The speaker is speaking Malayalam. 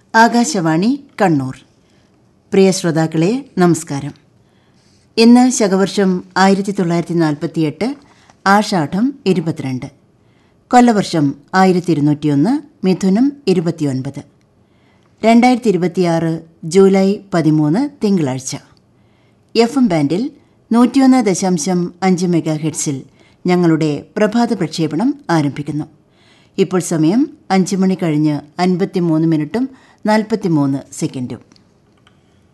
ആകാശവാണി കണ്ണൂർ പ്രിയ ശ്രോതാക്കളെ നമസ്കാരം ഇന്ന് ശകവർഷം ആയിരത്തി തൊള്ളായിരത്തി നാൽപ്പത്തിയെട്ട് ആഷാഢം ഇരുപത്തിരണ്ട് കൊല്ലവർഷം ആയിരത്തി ഇരുന്നൂറ്റിയൊന്ന് മിഥുനം ഇരുപത്തിയൊൻപത് രണ്ടായിരത്തി ഇരുപത്തിയാറ് ജൂലൈ പതിമൂന്ന് തിങ്കളാഴ്ച എഫ് എം ബാൻഡിൽ നൂറ്റിയൊന്ന് ദശാംശം അഞ്ച് മെഗാ ഹെഡ്സിൽ ഞങ്ങളുടെ പ്രഭാത പ്രക്ഷേപണം ആരംഭിക്കുന്നു ഇപ്പോൾ സമയം അഞ്ച് മണി കഴിഞ്ഞ് അൻപത്തിമൂന്ന് മിനിറ്റും നാൽപ്പത്തിമൂന്ന് സെക്കൻഡും